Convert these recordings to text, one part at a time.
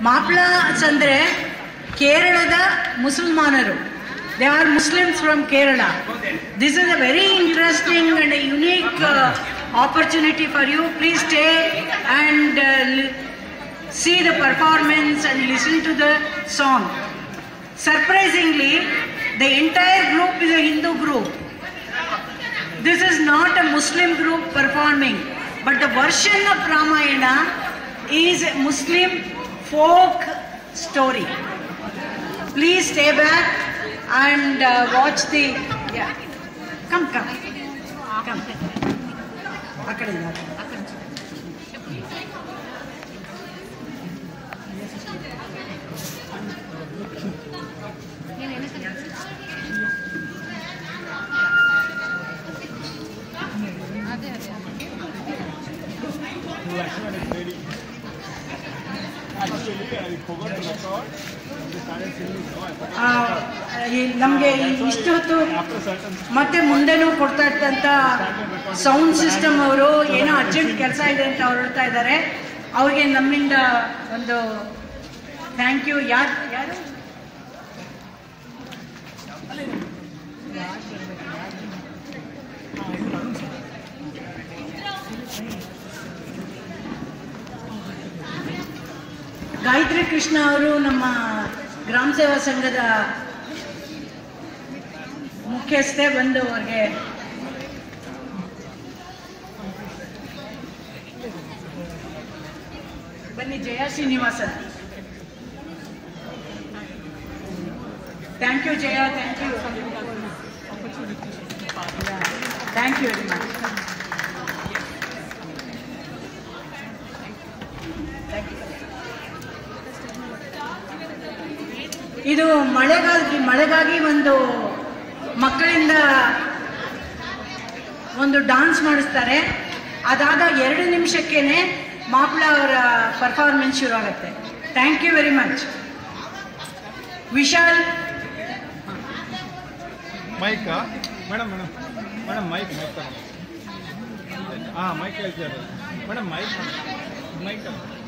ಮಾಪ್ಲಾಸ್ ಅಂದರೆ ಕೇರಳದ ಮುಸಲ್ಮಾನರು they are Muslims from Kerala this is a very interesting and unique opportunity for you please stay and see the performance and listen to the song. Surprisingly, the entire group is a Hindu group. This is not a Muslim group performing, but the version of Ramayana is a Muslim folk story. Please stay back and uh, watch the. Yeah. Come, come. Come. ಆ ಕಡೆಯಿಂದ, ಆ ಕಡೆ. ನಮಗೆ ಇಷ್ಟು ಹೊತ್ತು ಮತ್ತೆ ಮುಂದೆನೂ ಕೊಡ್ತಾ ಇದ್ದಂಥ ಸೌಂಡ್ ಸಿಸ್ಟಮ್ ಅವರು ಏನೋ ಅರ್ಜೆಂಟ್ ಕೆಲಸ ಇದೆ ಅಂತ ಹೊರಡ್ತಾ ಇದ್ದಾರೆ ಅವ್ರಿಗೆ ನಮ್ಮಿಂದ ಒಂದು ಥ್ಯಾಂಕ್ ಯು ಯಾರು ಯಾರು ಗಾಯತ್ರಿ ಕೃಷ್ಣ ಅವರು ನಮ್ಮ ಗ್ರಾಮ ಸೇವಾ ಸಂಘದ ಮುಖ್ಯಸ್ಥೆ ಬಂದು ಅವ್ರಿಗೆ ಬನ್ನಿ Jaya Srinivasan thank you Jaya thank you thank you very much ಇದು ಮಳೆಗಾಗಿ ಮಳೆಗಾಗಿ ಒಂದು ಮಕ್ಕಳಿಂದ ಒಂದು ಡಾನ್ಸ್ ಮಾಡಿಸ್ತಾರೆ ಅದಾದ ಎರಡು ನಿಮಿಷಕ್ಕೇನೆ ಮಾಪ್ಳ ಅವರ ಪರ್ಫಾರ್ಮೆನ್ಸ್ ಶುರು ಆಗುತ್ತೆ thank you very much Vishal ಮೈಕಾ madam madam madam mic mic ಹಾಂ ಮೈಕ್ ಹೇಳ್ತಾರೆ madam mic mic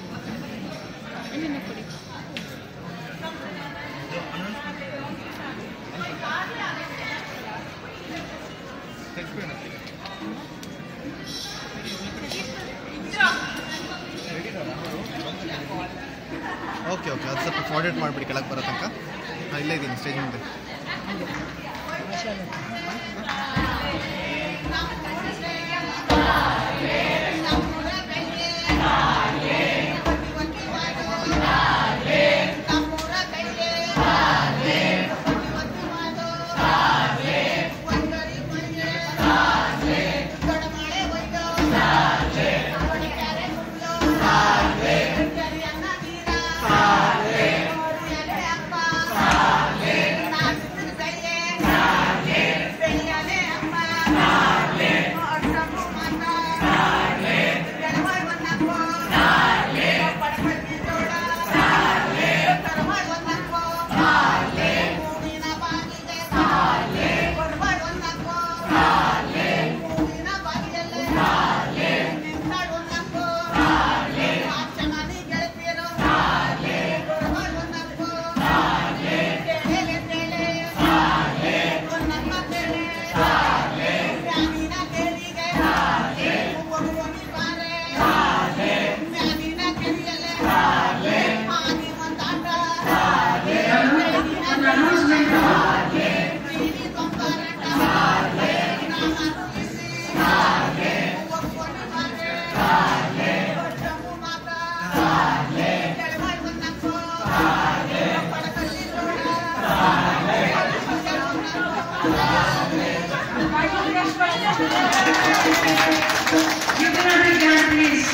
okay okay ಅದು ಸ್ವಲ್ಪ ಫಾರ್ವರ್ಡ್ ಮಾಡಿಬಿಡಿ ಕೆಳಗೆ ಬರೋ ತನಕ ನಾನು ಇಲ್ಲೇ ಇದ್ದೀನಿ ಸ್ಟೇಜ್ ಮುಂದೆ You cannot be done, please.